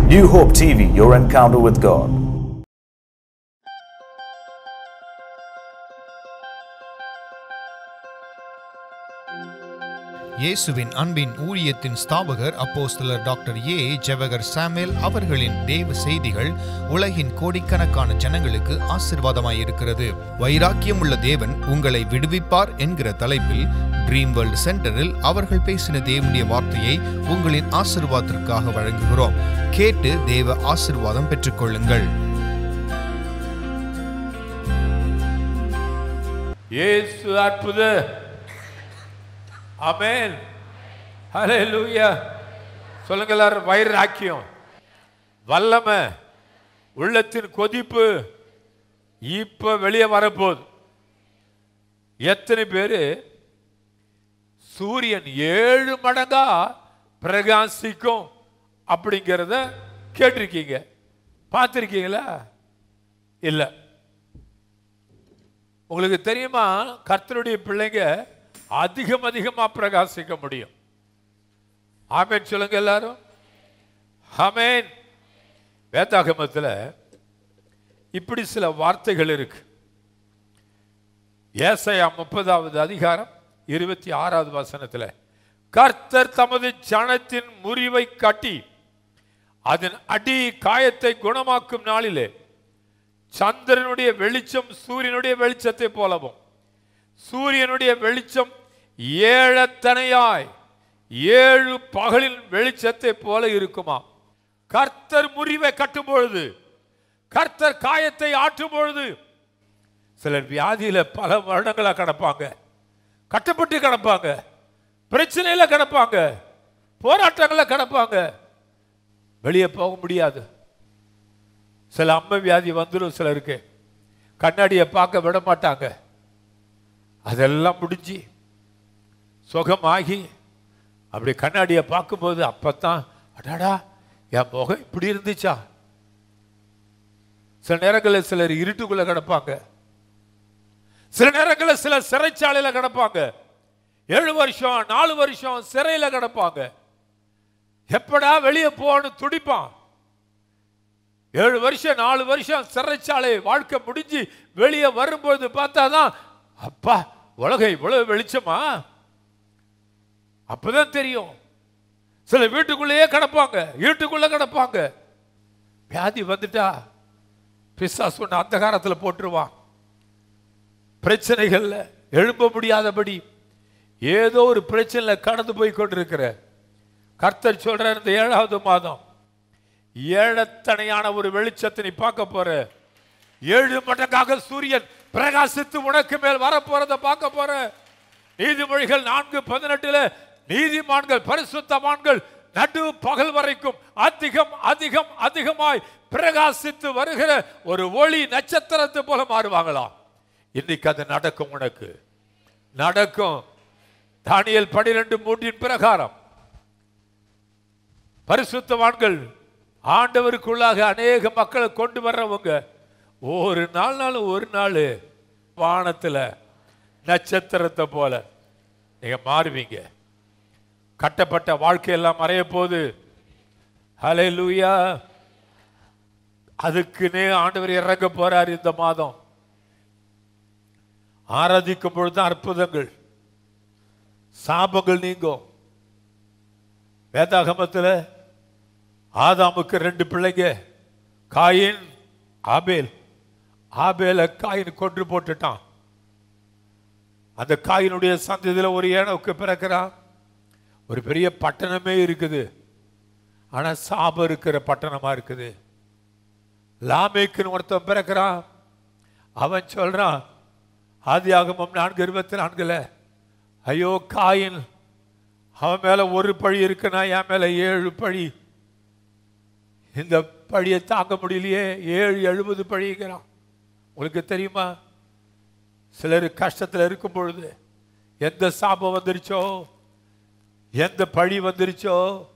New Hope TV, your encounter with God. இயேசுவின் அன்பின் ஊழியத்தின் ஸ்தாபகர் அப்போஸ்தலர் டாக்டர் ஏ ஜெவகர் சாமுவேல் அவர்களின் தேவ செய்திகள் உலகின் கோடிக்கணக்கான ஜனங்களுக்கு ஆசிர்வாதமாய் இருக்கிறது வைராக்கியம் உள்ள தேவன் உங்களை விடுவிப்பார் என்கிற தலைப்பில் ட்ரீம் வேர்ல்ட் சென்டரில் அவர்கள் பேசின தேவனுடைய வார்த்தையை உங்களின் ஆசிர்வாதத்திற்காக வழங்குகிறோம் கேட்டு தேவ ஆசிர்வாதம் பெற்றுக்கொள்ளுங்கள் இயேசு அற்புத ஆமென் ஹalleluya சொல்லுங்க எல்லாரும் வைராக்கியம் வல்லமை உள்ளத்தின் கொதிப்பு இப்ப வெளியே வரப்போகுது எத்தனை பேரு சூரியன் ஏழு மடங்கா பிரகாசிக்கும் அப்படிங்கிறத கேட்டிருக்கீங்க பார்த்துருக்கீங்களா இல்லை உங்களுக்கு தெரியுமா கர்த்தருடைய பிள்ளைங்க அதிகம் அதிகமா பிரகாசிக்க முடியும் ஆமேன் சொல்லுங்க எல்லாரும் ஆமேன் வேதாகமத்தில் இப்படி சில வார்த்தைகள் இருக்கு ஏசையா முப்பதாவது அதிகாரம் இருபத்தி ஆறாவது வசனத்துல கர்த்தர் தமது ஜனத்தின் முறிவை கட்டி அதன் அடி காயத்தை குணமாக்கும் நாளிலே சந்திரனுடைய வெளிச்சம் சூரியனுடைய வெளிச்சத்தை போலவும் சூரியனுடைய வெளிச்சம் ஏழத்தனையாய் ஏழு பகலின் வெளிச்சத்தை போல இருக்குமா கர்த்தர் முறிவை கட்டும் பொழுது கர்த்தர் காயத்தை ஆற்றும் பொழுது சிலர் வியாதியில பல வருடங்களா கிடப்பாங்க கட்டப்பட்டு கிடப்பாங்க பிரச்சனையில கிடப்பாங்க போராட்டங்கள கிடப்பாங்க வெளியே போக முடியாது சில அம்மை வியாதி வந்துடும் சிலருக்கு கண்ணாடியை பார்க்க விட மாட்டாங்க அதெல்லாம் முடிஞ்சு சுகமாகி அப்படி கண்ணாடியை பார்க்கும்போது அப்பத்தான் அடாடா என் முகம் இப்படி இருந்துச்சா சில நேரங்களில் சிலர் இருட்டுக்குள்ள கிடப்பாங்க சில நேரங்களில் சில சிறைச்சாலையில் கிடப்பாங்க ஏழு வருஷம் நாலு வருஷம் சிறையில் கிடப்பாங்க எப்படா வெளியே போகணும் துடிப்பான் ஏழு வருஷம் நாலு வருஷம் சிறைச்சாலை வாழ்க்கை முடிஞ்சு வெளியே வரும்போது பார்த்தாதான் அப்பா உலகம் இவ்வளவு வெளிச்சமா அப்பதான் தெரியும் சில வீட்டுக்குள்ளேயே கிடப்பாங்க வீட்டுக்குள்ள கிடப்பாங்க வியாதி வந்துட்டா பிசாசு ஒன்று அந்த காலத்தில் போட்டுருவான் பிரச்சனைகள்ல எழும்ப முடியாதபடி ஏதோ ஒரு பிரச்சனையில கடந்து போய் கொண்டிருக்கிற கர்த்தர் சொல்ற இந்த ஏழாவது மாதம் ஏழத்தனையான ஒரு வெளிச்சத்தை நீ பார்க்க போற ஏழு மடங்காக சூரியன் பிரகாசித்து உனக்கு மேல் வரப்போறத பார்க்க போற நீதிமொழிகள் நான்கு பதினெட்டுல நீதிமான்கள் பரிசுத்தமான்கள் நடு பகல் வரைக்கும் அதிகம் அதிகம் அதிகமாய் பிரகாசித்து வருகிற ஒரு ஒளி நட்சத்திரத்தை போல மாறுவாங்களாம் இன்னைக்கு அது நடக்கும் உனக்கு நடக்கும் தானியல் பனிரெண்டு மூன்றின் பிரகாரம் பரிசுத்தவான்கள் ஆண்டவருக்குள்ளாக அநேக மக்களை கொண்டு வர்றவங்க ஒரு நாள் நாள் ஒரு நாள் வானத்தில் நட்சத்திரத்தை போல நீங்க மாறுவீங்க கட்டப்பட்ட வாழ்க்கையெல்லாம் மறைய போது ஹலே லூயா அதுக்குன்னே ஆண்டவர் இறங்க போறார் இந்த மாதம் ஆராதிக்கும் பொழுது அற்புதங்கள் சாபங்கள் நீங்கும் வேதாகமத்தில் ஆதாமுக்கு ரெண்டு பிள்ளைங்க காயின் ஆபேல் ஆபேல காயின் கொன்று போட்டுட்டான் அந்த காயினுடைய சந்ததியில் ஒரு ஏனவுக்கு பிறக்கிறான் ஒரு பெரிய பட்டணமே இருக்குது ஆனா சாபம் இருக்கிற பட்டணமா இருக்குது லாமேக்குன்னு ஒருத்தன் பிறக்கிறான் அவன் சொல்றான் ஆதியாகமம் நான்கு இருபத்தி நான்குல ஐயோ காயின் அவன் மேல ஒரு பழி இருக்குன்னா என் மேல ஏழு பழி இந்த பழியை தாங்க முடியலையே ஏழு எழுபது பழிங்கிறான் உங்களுக்கு தெரியுமா சிலர் கஷ்டத்தில் இருக்கும் பொழுது எந்த சாபம் வந்துருச்சோ எந்த பழி வந்துருச்சோ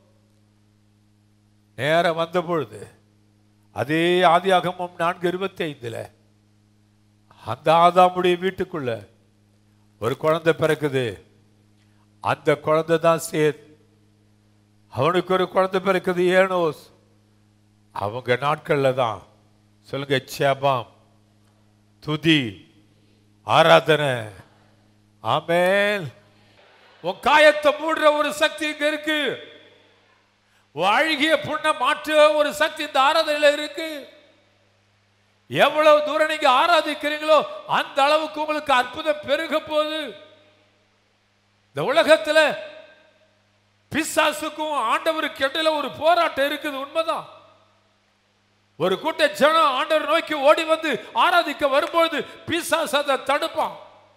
நேரம் வந்த பொழுது அதே ஆதியாகமம் நான்கு இருபத்தி ஐந்துல அந்த ஆதாமுடைய வீட்டுக்குள்ள ஒரு குழந்தை பிறக்குது அந்த குழந்தை தான் சேத் அவனுக்கு ஒரு குழந்தை பிறக்குது ஏனோஸ் அவங்க நாட்கள்ல தான் சொல்லுங்க சேபம் துதி ஆராதனை ஆமென் உன் காயத்தை மூடுற ஒரு சக்தி இங்க இருக்கு உன் அழுகிய புண்ணை மாற்ற ஒரு சக்தி இந்த ஆராதனையில இருக்கு எவ்வளவு தூரம் நீங்க ஆராதிக்கிறீங்களோ அந்த அளவுக்கு உங்களுக்கு அற்புதம் பெருக போகுது இந்த உலகத்துல பிசாசுக்கும் ஆண்டவருக்கு இடையில ஒரு போராட்டம் இருக்குது உண்மைதான் ஒரு கூட்ட ஜனம் ஆண்டவர் நோக்கி ஓடி வந்து ஆராதிக்க வரும்பொழுது பிசாசு அதை தடுப்பான்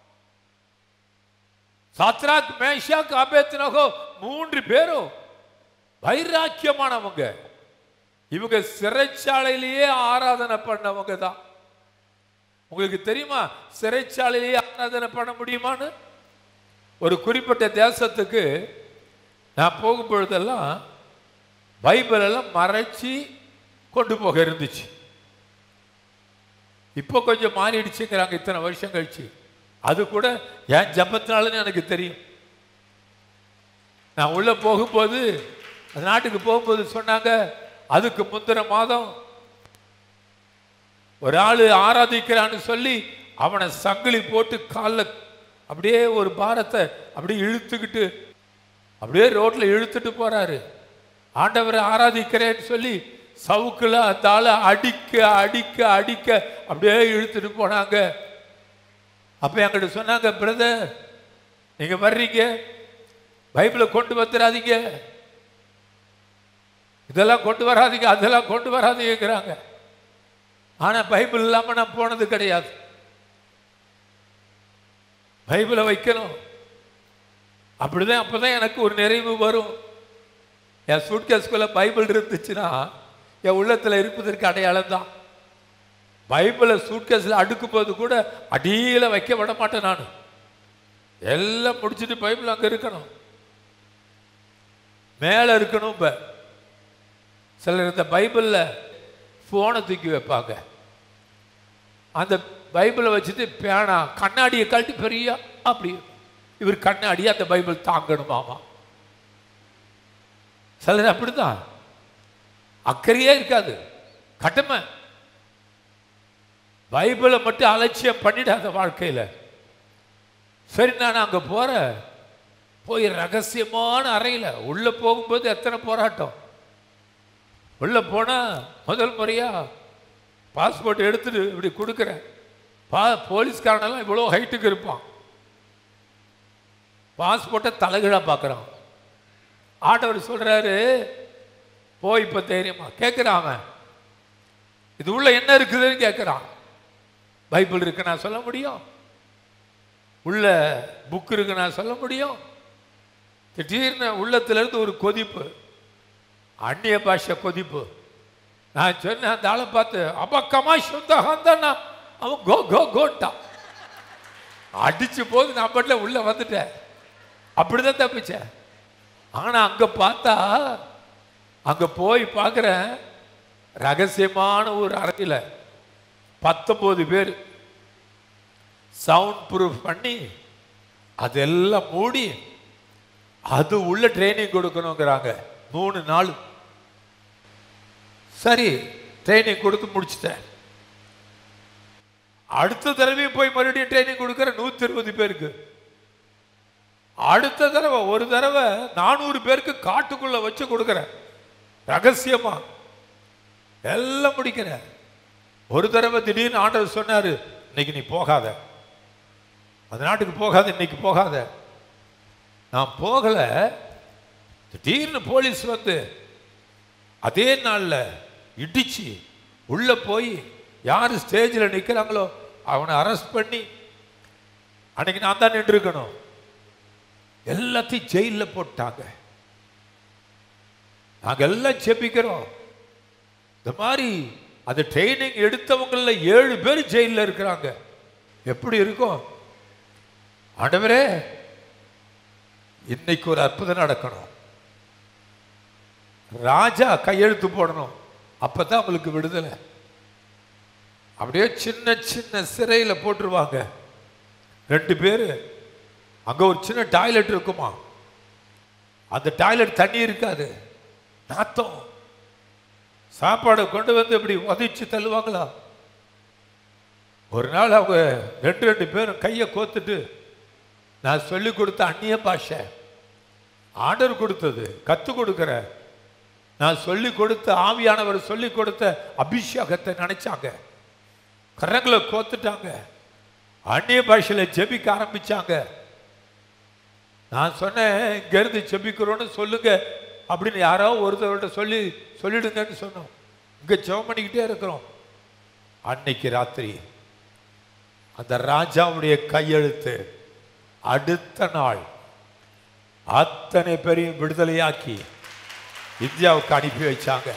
சாத்ராக் மேஷாக் அபேத்னகோ மூன்று பேரும் வைராக்கியமானவங்க இவங்க சிறைச்சாலையிலேயே ஆராதனை பண்ணவங்க தான் உங்களுக்கு தெரியுமா சிறைச்சாலையிலேயே ஆராதனை பண்ண முடியுமான்னு ஒரு குறிப்பிட்ட தேசத்துக்கு நான் போகும் பொழுதெல்லாம் பைபிள் எல்லாம் மறைச்சி கொண்டு போக இருந்துச்சு இப்போ கொஞ்சம் மாறிடுச்சுங்கிறாங்க இத்தனை வருஷம் கழிச்சு அது கூட என் ஜபத்தினாலன்னு எனக்கு தெரியும் நான் உள்ள போகும்போது அந்த நாட்டுக்கு போகும்போது சொன்னாங்க அதுக்கு முந்தின மாதம் ஒரு ஆள் ஆராதிக்கிறான்னு சொல்லி அவனை சங்கிலி போட்டு காலில் அப்படியே ஒரு பாரத்தை அப்படியே இழுத்துக்கிட்டு அப்படியே ரோட்ல இழுத்துட்டு போறாரு ஆண்டவரை ஆராதிக்கிறேன்னு சொல்லி சவுக்குல அந்த ஆளை அடிக்க அடிக்க அடிக்க அப்படியே இழுத்துட்டு போனாங்க அப்ப என்கிட்ட சொன்னாங்க பிரதர் நீங்க வர்றீங்க பைபிளை கொண்டு வந்துடாதீங்க இதெல்லாம் கொண்டு வராதீங்க அதெல்லாம் கொண்டு வராதீங்கிறாங்க ஆனா பைபிள் இல்லாம நான் போனது கிடையாது பைபிளை வைக்கணும் அப்படிதான் அப்பதான் எனக்கு ஒரு நிறைவு வரும் என் சூட்கேஸ்குள்ள பைபிள் இருந்துச்சுன்னா என் உள்ளத்துல இருப்பதற்கு அடையாளம் தான் பைபிளை சூட்கேஸில் அடுக்கும் போது கூட அடியில வைக்க விட மாட்டேன் நான் எல்லாம் முடிச்சுட்டு பைபிள் அங்க இருக்கணும் மேல இருக்கணும் இப்ப சிலர் இந்த பைபிள்ல போனை தூக்கி வைப்பாங்க அந்த பைபிளை வச்சுட்டு பேனா கண்ணாடியை கழட்டி பெரிய அப்படி இவர் கண்ணாடி அந்த பைபிள் தாங்கணுமாமா சிலர் அப்படிதான் அக்கறையே இருக்காது கடமை பைபிளை மட்டும் அலட்சியம் பண்ணிடாத வாழ்க்கையில சரி நான் அங்க போறேன் போய் ரகசியமான அறையில உள்ள போகும்போது எத்தனை போராட்டம் உள்ள போனா முதல் முறையா பாஸ்போர்ட் எடுத்துட்டு இப்படி கொடுக்குறேன் பா போலீஸ்காரனெல்லாம் இவ்வளோ ஹைட்டுக்கு இருப்பான் பாஸ்போர்ட்டை தலைகீழா பார்க்குறான் ஆண்டவர் சொல்றாரு போய் இப்போ தைரியமா கேட்குறான் அவன் இது உள்ள என்ன இருக்குதுன்னு கேட்குறான் பைபிள் இருக்கு நான் சொல்ல முடியும் உள்ள புக் இருக்கு நான் சொல்ல முடியும் திடீர்னு உள்ளத்துல இருந்து ஒரு கொதிப்பு அந்நிய பாஷை கொதிப்பு நான் சொன்னேன் அந்த ஆளை பார்த்து அபக்கமா சுத்தகந்தானா அவன் கோ கோ கோட்டான் அடிச்சு போது நான் பாட்டில் உள்ள வந்துட்டேன் அப்படிதான் தப்பிச்சேன் ஆனா அங்க பார்த்தா அங்க போய் பார்க்குறேன் ரகசியமான ஒரு அறையில் பத்தொன்பது பேர் சவுண்ட் ப்ரூஃப் பண்ணி அதெல்லாம் மூடி அது உள்ள ட்ரைனிங் கொடுக்கணுங்கிறாங்க மூணு நாள் சரி ட்ரைனிங் கொடுத்து முடிச்சிட்டேன் அடுத்த தடவையும் போய் மறுபடியும் ட்ரைனிங் கொடுக்குற நூத்தி இருபது பேருக்கு அடுத்த தடவை ஒரு தடவை நானூறு பேருக்கு காட்டுக்குள்ள வச்சு கொடுக்குறேன் ரகசியமா எல்லாம் முடிக்கிறேன் ஒரு தடவை திடீர்னு ஆண்டவர் சொன்னாரு இன்னைக்கு நீ போகாத அந்த நாட்டுக்கு போகாத இன்னைக்கு போகாத நான் போகல திடீர்னு போலீஸ் வந்து அதே நாள்ல இடிச்சு உள்ள போய் யார் ஸ்டேஜில் நிற்கிறாங்களோ அவனை அரெஸ்ட் பண்ணி அன்னைக்கு நான் தான் நின்றுருக்கணும் எல்லாத்தையும் ஜெயிலில் போட்டாங்க நாங்க எல்லாம் செபிக்கிறோம் இந்த மாதிரி அந்த ட்ரைனிங் எடுத்தவங்கள ஏழு பேர் ஜெயிலில் இருக்கிறாங்க எப்படி இருக்கும் ஆண்டவரே இன்னைக்கு ஒரு அற்புதம் நடக்கணும் ராஜா கையெழுத்து போடணும் அப்பதான் அவங்களுக்கு விடுதலை அப்படியே சின்ன சின்ன சிறையில போட்டுருவாங்க ரெண்டு பேரு அங்க ஒரு சின்ன டாய்லெட் இருக்குமா அந்த டாய்லெட் தண்ணி இருக்காது நாத்தம் சாப்பாடை கொண்டு வந்து இப்படி உதைச்சு தள்ளுவாங்களா ஒரு நாள் அவங்க ரெண்டு ரெண்டு பேரும் கையை கோத்துட்டு நான் சொல்லி கொடுத்த அந்நிய பாஷை ஆர்டர் கொடுத்தது கற்றுக் கொடுக்கிற நான் சொல்லி கொடுத்த ஆவியானவர் சொல்லி கொடுத்த அபிஷேகத்தை நினைச்சாங்க கரங்களை கோத்துட்டாங்க அந்நிய பாஷையில் ஜெபிக்க ஆரம்பிச்சாங்க நான் சொன்னேன் இங்கேருந்து ஜெபிக்கிறோன்னு சொல்லுங்க அப்படின்னு யாரோ ஒருத்தவர்கிட்ட சொல்லி சொல்லிடுங்கன்னு சொன்னோம் இங்கே ஜெபம் பண்ணிக்கிட்டே இருக்கிறோம் அன்னைக்கு ராத்திரி அந்த ராஜாவுடைய கையெழுத்து அடுத்த நாள் அத்தனை பேரையும் விடுதலையாக்கி இந்தியாவுக்கு அனுப்பி வச்சாங்க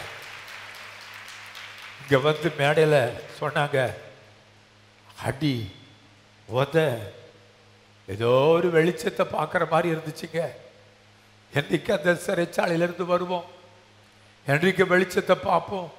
இங்க வந்து மேடையில் சொன்னாங்க அடி உத ஏதோ ஒரு வெளிச்சத்தை பார்க்குற மாதிரி இருந்துச்சுங்க என்னைக்கு அந்த சிறைச்சாலையிலிருந்து வருவோம் என்றைக்கு வெளிச்சத்தை பார்ப்போம்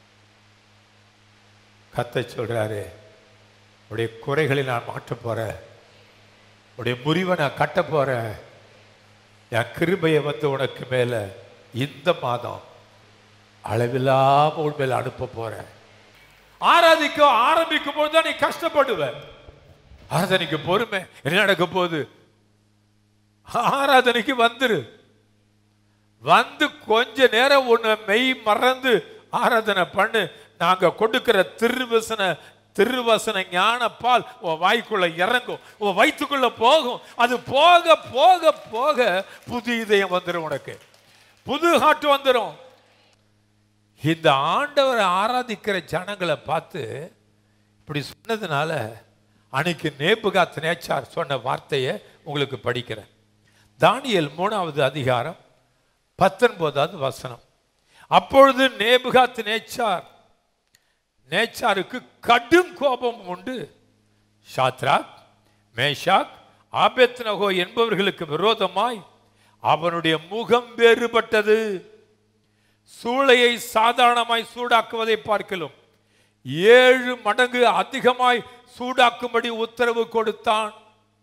கத்த சொல்றாரு உடைய குறைகளை நான் மாற்ற போறேன் உடைய முறிவை நான் கட்ட போறேன் என் கிருபையை வந்து உனக்கு மேல இந்த மாதம் அளவில்லாம உன் மேல அனுப்ப போறேன் ஆராதிக்க ஆரம்பிக்கும் போது தான் நீ கஷ்டப்படுவ ஆராதனைக்கு பொறுமை என்ன நடக்க போகுது ஆராதனைக்கு வந்துரு வந்து கொஞ்ச நேரம் உன்னை மெய் மறந்து ஆராதனை பண்ணு நாங்க கொடுக்கிற திருவசன திருவசன ஞான பால் உன் வாய்க்குள்ள இறங்கும் உன் வயிற்றுக்குள்ள போகும் அது போக போக போக புது இதயம் வந்துடும் உனக்கு புது ஹார்ட் வந்துடும் இந்த ஆண்டவரை ஆராதிக்கிற ஜனங்களை பார்த்து இப்படி சொன்னதுனால அன்னைக்கு நேபுகாத் நேச்சார் சொன்ன வார்த்தையை உங்களுக்கு படிக்கிறேன் தானியல் மூணாவது அதிகாரம் பத்தொன்பதாவது வசனம் அப்பொழுது நேபுகாத் நேச்சார் நேச்சாருக்கு கடும் கோபம் உண்டு ஷாத்ராக் மேஷாக் ஆபேத்னகோ என்பவர்களுக்கு விரோதமாய் அவனுடைய முகம் வேறுபட்டது சூளையை சாதாரணமாய் சூடாக்குவதை பார்க்கலாம் ஏழு மடங்கு அதிகமாய் சூடாக்கும்படி உத்தரவு கொடுத்தான்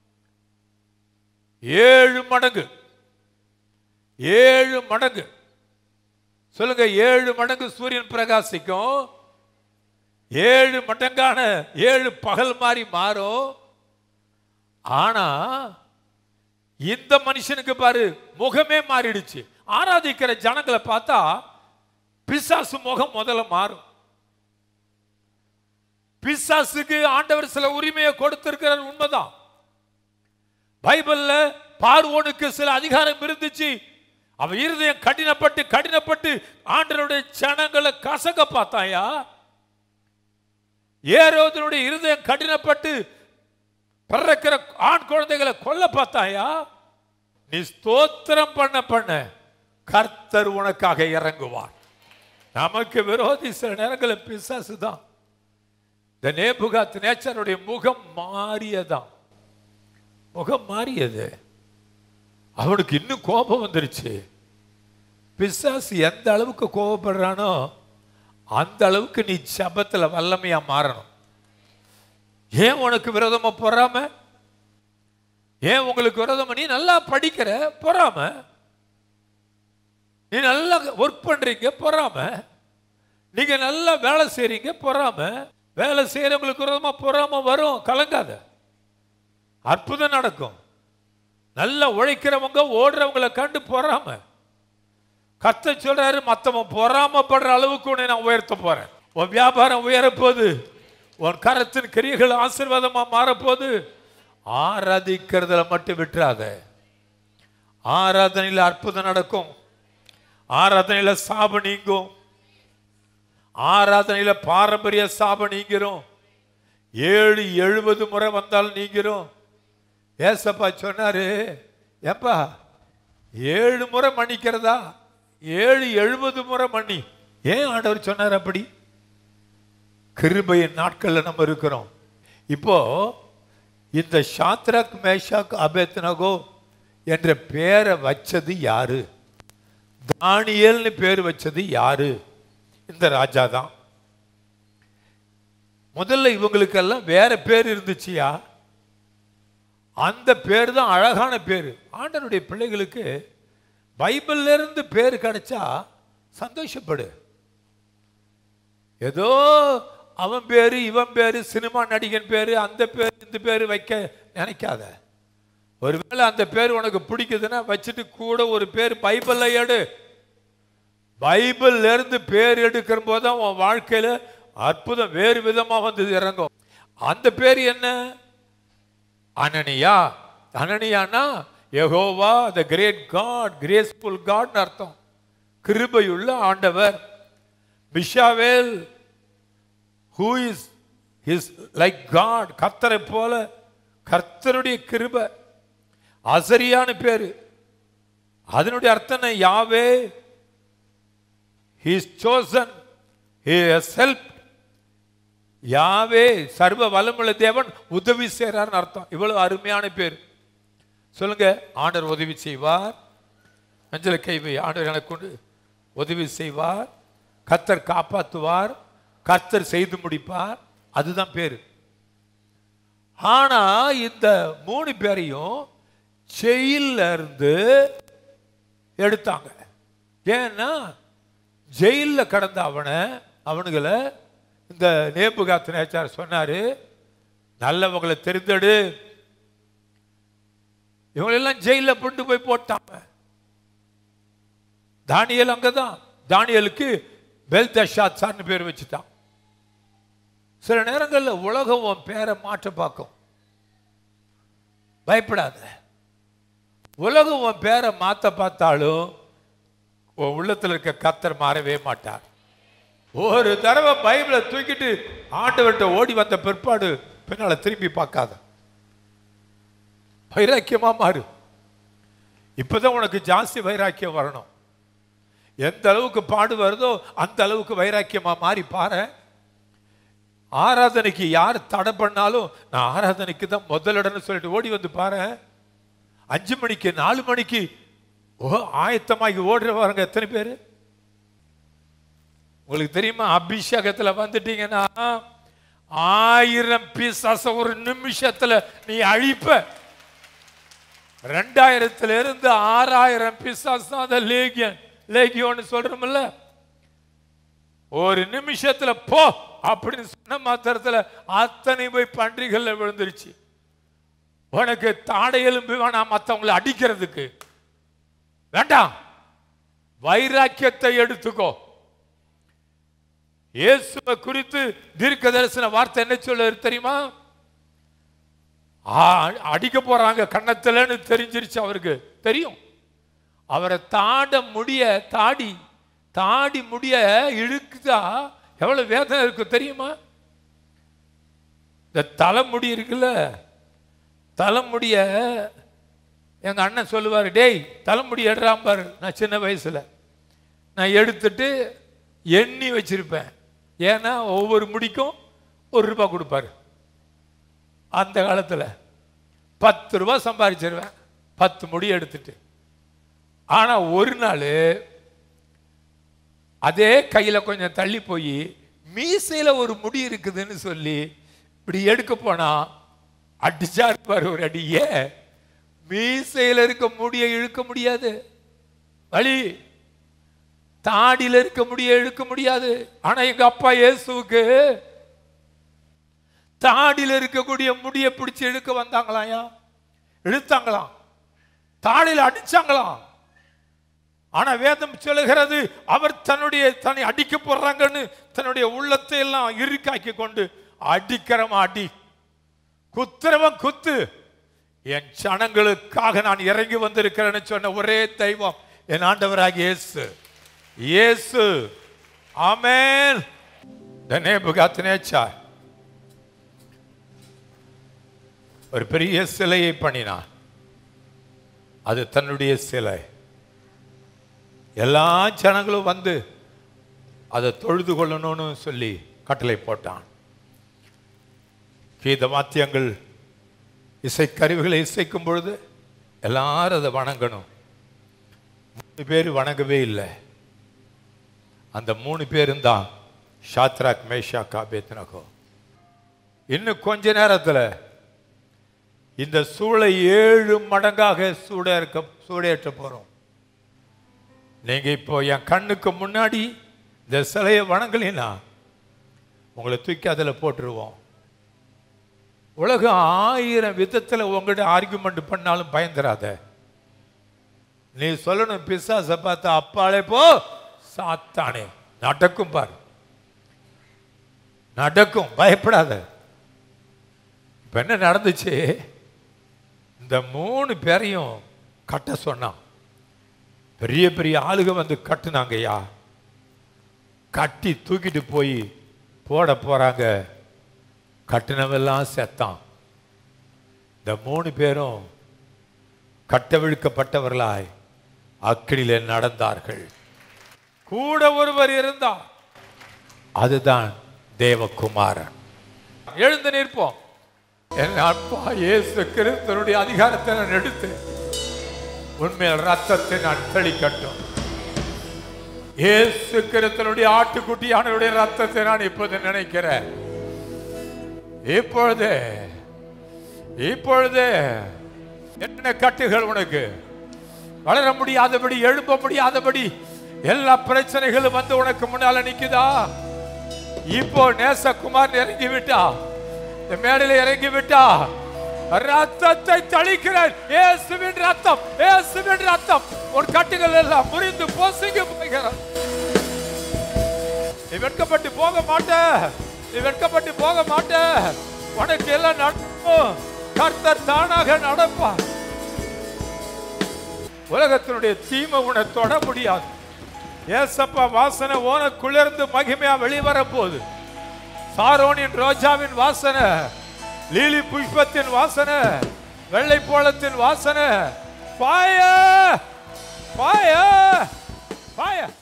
ஏழு மடங்கு ஏழு மடங்கு சொல்லுங்க ஏழு மடங்கு சூரியன் பிரகாசிக்கும் ஏழு மடங்கான ஏழு பகல் மாதிரி மாறும் ஆனா இந்த மனுஷனுக்கு பாரு முகமே மாறிடுச்சு ஆராதிக்கிற ஜனங்களை பார்த்தா பிசாசு முகம் முதல்ல மாறும் பிசாசுக்கு ஆண்டவர் சில உரிமையை கொடுத்திருக்கிறார் உண்மைதான் பைபிள்ல பார்வோனுக்கு சில அதிகாரம் இருந்துச்சு அவன் இருதயம் கடினப்பட்டு கடினப்பட்டு ஆண்டவருடைய ஜனங்களை கசக்க பார்த்தாயா ஏரோதனுடைய இருதயம் கடினப்பட்டு பிறக்கிற ஆண் குழந்தைகளை கொல்ல பார்த்தாயா நீ ஸ்தோத்திரம் பண்ண பண்ண கர்த்தர் உனக்காக இறங்குவார் நமக்கு விரோதி சில நேரங்களில் பிசாசு தான் இந்த நேபுகாத் நேச்சருடைய முகம் மாறியதான் முகம் மாறியது அவனுக்கு இன்னும் கோபம் வந்துருச்சு பிசாசு எந்த அளவுக்கு கோபப்படுறானோ அந்த அளவுக்கு நீ சபத்துல வல்லமையா மாறணும் ஏன் உனக்கு விரோதமா பொறாம ஏன் உங்களுக்கு விரோதமா நீ நல்லா படிக்கிற பொறாம நீ நல்லா ஒர்க் பண்றீங்க பொறாம நீங்க நல்லா வேலை செய்றீங்க பொறாம வேலை செய்யறவங்களுக்கு விரோதமா பொறாம வரும் கலங்காத அற்புதம் நடக்கும் நல்லா உழைக்கிறவங்க ஓடுறவங்களை கண்டு பொறாம கத்த சொல்றாரு மத்தவன் பொறாமப்படுற அளவுக்கு உன்னை நான் உயர்த்த போறேன் உன் வியாபாரம் உயரப்போகுது உன் கரத்தின் கிரியைகள் ஆசீர்வாதமா மாறப்போகுது ஆராதிக்கிறதுல மட்டும் விட்டுறாத ஆராதனையில் அற்புதம் நடக்கும் ஆராதனையில சாபம் நீங்கும் ஆராதனையில பாரம்பரிய சாபம் நீங்கிறோம் ஏழு எழுபது முறை வந்தால் நீங்கிறோம் ஏசப்பா சொன்னாரு ஏப்பா ஏழு முறை மன்னிக்கிறதா ஏழு எழுபது முறை மன்னி ஏன் ஆண்டவர் சொன்னார் அப்படி கிருபையின் நாட்கள்ல நம்ம இருக்கிறோம் இப்போ இந்த ஷாத்ரக் மேஷாக் அபேத்னகோ என்ற பேரை வச்சது யாரு தானியல்னு பேர் வச்சது யாரு இந்த ராஜா தான் முதல்ல இவங்களுக்கெல்லாம் வேற பேர் இருந்துச்சியா அந்த பேர் தான் அழகான பேர் ஆண்டனுடைய பிள்ளைகளுக்கு பைபிள்ல இருந்து பேர் கிடைச்சா சந்தோஷப்படு ஏதோ அவன் பேரு இவன் பேரு சினிமா நடிகன் பேரு அந்த பேரு இந்த பேரு வைக்க நினைக்காத ஒருவேளை அந்த பேர் உனக்கு பிடிக்குதுன்னா வச்சுட்டு கூட ஒரு பேர் பைபிள்ல எடு பைபிள்ல இருந்து பேர் எடுக்கிற போது தான் உன் வாழ்க்கையில அற்புதம் வேறு விதமா வந்து இறங்கும் அந்த பேர் என்ன அனனியா அனனியானா Jehovah the great God graceful காட்னு அர்த்தம் கிருபையுள்ள ஆண்டவர் Mishael who is is like God கர்த்தரை போல கர்த்தருடைய கிருபை அசரியான பேரு அதனுடைய அர்த்தம் என்ன? யாவே he is chosen he has helped யாவே சர்வ வல்லமுள்ள தேவன் உதவி செய்றார்னு அர்த்தம் இவ்வளவு அருமையான பேர் சொல்லுங்க ஆண்டவர் உதவி செய்வார் அஞ்சல கைவை ஆண்டவர் எனக்கு கொண்டு உதவி செய்வார் கர்த்தர் காப்பாற்றுவார் கர்த்தர் செய்து முடிப்பார் அதுதான் பேரு ஆனா இந்த மூணு பேரையும் ஜெயில்ல இருந்து எடுத்தாங்க ஏன்னா ஜெயில்ல கடந்த அவனை அவனுங்களை இந்த நேபுகாத்து நேச்சார் சொன்னாரு நல்லவங்களை தெரிந்தெடு இவங்களெல்லாம் ஜெயில கொண்டு போய் போட்டாங்க தானியல் அங்கதான் தானியலுக்கு பெல்தஷாத்சார்னு பேர் வச்சுட்டான் சில நேரங்களில் உலகம் உன் பேரை மாற்ற பார்க்கும் பயப்படாத உலகம் உன் பேரை மாத்த பார்த்தாலும் உன் உள்ளத்துல இருக்க கத்தர் மாறவே மாட்டார் ஒரு தடவை பைபிளை தூக்கிட்டு ஆண்டவர்கிட்ட ஓடி வந்த பிற்பாடு பின்னால திரும்பி பார்க்காத வைராக்கியமா மாறு இப்பதான் உனக்கு ஜாஸ்தி வைராக்கியம் வரணும் எந்த அளவுக்கு பாடு வருதோ அந்த அளவுக்கு வைராக்கியமா மாறி பாரு ஆராதனைக்கு யார் தடை பண்ணாலும் நான் ஆராதனைக்கு தான் முதலிடம்னு சொல்லிட்டு ஓடி வந்து பாரு அஞ்சு மணிக்கு நாலு மணிக்கு ஓ ஆயத்தமாகி ஓடுறவங்க எத்தனை பேர் உங்களுக்கு தெரியுமா அபிஷேகத்துல வந்துட்டீங்கன்னா ஆயிரம் பிசாச ஒரு நிமிஷத்துல நீ அழிப்ப ரெண்டாயிரத்துல இருந்து ஆறாயிரம் பிசாஸ் தான் அந்த லேகியன் லேகியோன்னு சொல்றோம்ல ஒரு நிமிஷத்துல போ அப்படின்னு சொன்ன மாத்திரத்துல அத்தனை போய் பன்றிகள்ல விழுந்துருச்சு உனக்கு தாடை எலும்பு வேணாம் மற்றவங்களை அடிக்கிறதுக்கு வேண்டாம் வைராக்கியத்தை எடுத்துக்கோ இயேசுவை குறித்து தீர்க்க தரிசன வார்த்தை என்ன சொல்லுது தெரியுமா ஆ, அடிக்க போறாங்க கன்னத்துலன்னு தெரிஞ்சிருச்சு அவருக்கு தெரியும் அவரை தாண்ட முடிய தாடி தாடி முடிய இழுக்குதா எவ்வளவு வேதனை இருக்கு தெரியுமா இந்த தலைமுடி இருக்குல்ல தலைமுடிய எங்க அண்ணன் சொல்லுவார் டேய் தலைமுடி எடுறாம பாரு நான் சின்ன வயசுல நான் எடுத்துட்டு எண்ணி வச்சிருப்பேன் ஏன்னா ஒவ்வொரு முடிக்கும் ஒரு ரூபாய் கொடுப்பாரு அந்த காலத்துல பத்து ரூபாய் சம்பாதிச்சிருவேன் பத்து முடி எடுத்துட்டு ஆனா ஒரு நாள் அதே கையில கொஞ்சம் தள்ளி போய் மீசையில ஒரு முடி இருக்குதுன்னு சொல்லி இப்படி எடுக்க போனா அடிச்சா இருப்பார் ஒரு அடியே மீசையில இருக்க முடிய இழுக்க முடியாது வழி தாடியில இருக்க முடிய இழுக்க முடியாது ஆனா எங்க அப்பா இயேசுவுக்கு தாடியில இருக்கக்கூடிய முடிய பிடிச்சு இழுக்க வந்தாங்களாயா இழுத்தாங்களாம் தாடியில அடிச்சாங்களாம் ஆனா வேதம் சொல்லுகிறது அவர் தன்னுடைய தன்னை அடிக்க போடுறாங்கன்னு தன்னுடைய உள்ளத்தை எல்லாம் இறுக்காக்கி கொண்டு அடிக்கிறவன் அடி குத்துறவன் குத்து என் சனங்களுக்காக நான் இறங்கி வந்திருக்கிறேன்னு சொன்ன ஒரே தெய்வம் என் ஆண்டவராகிய இயேசு இயேசு ஆமென் the நேபுகாத்நேச்சார் ஒரு பெரிய சிலையை பண்ணினான் அது தன்னுடைய சிலை எல்லா ஜனங்களும் வந்து அதை தொழுது கொள்ளணும்னு சொல்லி கட்டளை போட்டான் கீத வாத்தியங்கள் இசைக்கருவிகளை இசைக்கும் பொழுது எல்லாரும் அதை வணங்கணும் மூணு பேர் வணங்கவே இல்லை அந்த மூணு பேரும் தான் ஷாத்ராக் மேஷா காபேத்னகோ இன்னும் கொஞ்ச நேரத்தில் இந்த சூளை ஏழு மடங்காக சூட இருக்க சூடேற்ற போறோம் நீங்க இப்போ என் கண்ணுக்கு முன்னாடி இந்த சிலையை வணங்கலினா உங்களை தூக்கி அதில் போட்டுருவோம் உலகம் ஆயிரம் விதத்தில் உங்கள்கிட்ட ஆர்குமெண்ட் பண்ணாலும் பயந்துராத நீ சொல்லணும் பிசாசை பார்த்தா அப்பாலே போ சாத்தானே நடக்கும் பாரு நடக்கும் பயப்படாத இப்ப என்ன நடந்துச்சு இந்த மூணு பேரையும் கட்ட சொன்னான் பெரிய பெரிய ஆளுக வந்து கட்டுனாங்கய்யா கட்டி தூக்கிட்டு போய் போட போறாங்க கட்டினவெல்லாம் செத்தான் இந்த மூணு பேரும் கட்டவிழ்க்கப்பட்டவர்களாய் அக்கினிலே நடந்தார்கள் கூட ஒருவர் இருந்தார் அதுதான் தேவகுமாரன் எழுந்து நிற்போம் என் அப்பா இயேசு கிறிஸ்தனுடைய அதிகாரத்தை நான் எடுத்து உண்மையில் ரத்தத்தை நான் தெளிக்கட்டும் இயேசு கிறிஸ்தனுடைய ஆட்டுக்குட்டியானவருடைய ரத்தத்தை நான் இப்போது நினைக்கிறேன் இப்பொழுது இப்பொழுது என்ன கட்டுகள் உனக்கு வளர முடியாதபடி எழும்ப முடியாதபடி எல்லா பிரச்சனைகளும் வந்து உனக்கு முன்னால நிக்குதா இப்போ நேசகுமார் இறங்கி விட்டா இந்த மேடையில இறங்கி விட்டா ரத்தத்தை தளிக்கிறேன் இயேசுவின் ரத்தம் இயேசுவின் ரத்தம் உன் கட்டுகள் எல்லாம் முறிந்து பொசுங்கி போகிறார் நீ வெட்கப்பட்டு போக மாட்ட நீ வெட்கப்பட்டு போக மாட்ட உனக்கு எல்லாம் நடக்கும் கர்த்தர் தானாக நடப்பார் உலகத்தினுடைய தீமை உன்னை தொட முடியாது ஏசப்பா வாசனை ஓனக்குள்ளிருந்து மகிமையா வெளிவர போகுது சாரோனின் ரோஜாவின் வாசனை லீலி புஷ்பத்தின் வாசனை வெள்ளை போலத்தின் வாசனை பாய பாய பாய